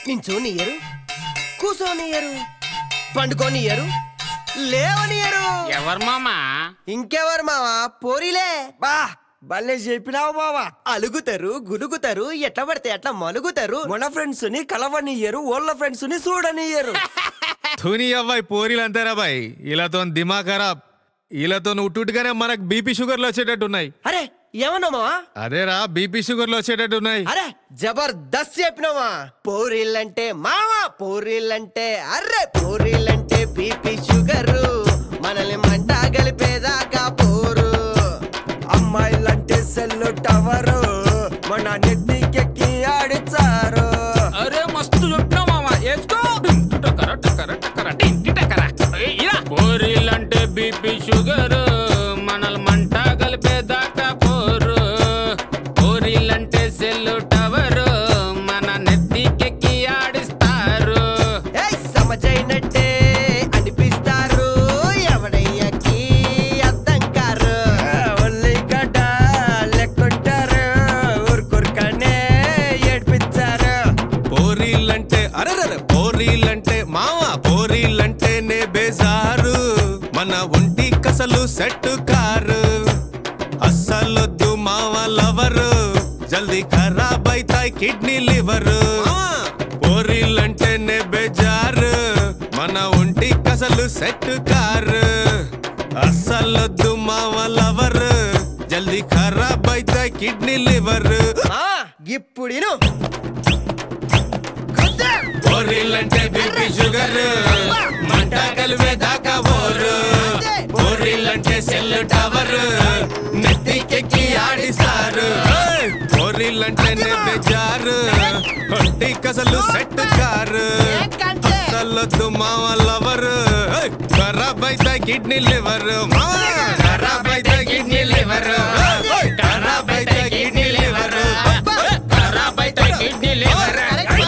నించోనియరు కూసోనియరు పండుకోనియరు లేవనియరు ఎవరు మామా ఇంకెవరు మావా పోరిలే బా భలే చెప్పినావు బావా అలుగుతారు గులుగుతారు ఎట్లా పడితే అట్లా మలుగుతారు మన ఫ్రెండ్స్ ని కలవనియ్యరు వాళ్ళ ఫ్రెండ్స్ ని చూడనియ్యరు ధోని అవ్వాయి పోరీలు అంతేరా బాయ్ ఇలాతో దిమా ఖరాబ్ ఇలాతో ఉట్టుగానే మనకు బీపీ షుగర్లు వచ్చేటట్టు ఉన్నాయి అరే ఏమన్నా మావా అదేరా బీపీ షుగర్లు వచ్చేటట్టు ఉన్నాయి అరే జబర్దస్త్ చెప్పినావా పోరిల్లంటే మావా పోరిల్లంటే అర్రే పోరిల్లంటే బీపీ షుగర్ మనల్ని మంట కలిపేదాకా పోరు అమ్మాయిలంటే సెల్లు టవరు మన నెత్తికెక్కి ఆడిచారు అరే మస్తు చెప్పినా మామా వేసుకో టింటి టకర టకర టకర టింటి టకర. ఏయ్, ఇలా. పోరీలంటే బీపీ షుగర్ మనల్ మంట కలిపేదాకా పోరు పోరీలంటే సెల్లు టవరు మన నెత్తికెక్కి ఆడిస్తారు ఏయ్ సమజైనట్టే అనిపిస్తారు ఎవడయ్యకి అర్థం కారు ఒల్లి గడ్డ లెక్కుంటారు ఊరుకురుకనే ఏడ్పించారు పోరీలంటే అరరర పోరీలంటే మావా పోరీలంటే నే బేజారు మన ఒంటి కసలు సెట్ కారు అస్సలొద్దు మావ లవరు జల్దీ ఖరాబ్ అయితాయి కిడ్నీ లివర్ పోరీలంటే నే బేజారు మన ఒంటి కసలు సెట్ కారు అస్సలొద్దు మావ లవరు జల్దీ ఖరాబ్ అయితాయి కిడ్నీ లివర్ ఆ ఇప్పుడిను పోరీలంటే బీపీ షుగర్ మంట కలిపే దాకా బోరు పోరీలంటే సెల్ టవర్ నెత్తికెక్కి ఆడిస్తారు పోరీలంటే బెజారు ఒంటి కసలు సెట్ కారు అసలొద్దు మావ లవర్ ఖరాబ్ అయితే కిడ్నీ లివర్ ఖరాబ్ అయితే కిడ్నీ లివర్ ఖరాబ్ అయితే కిడ్నీ లివర్ ఖరాబ్ అయితే కిడ్నీ లివర్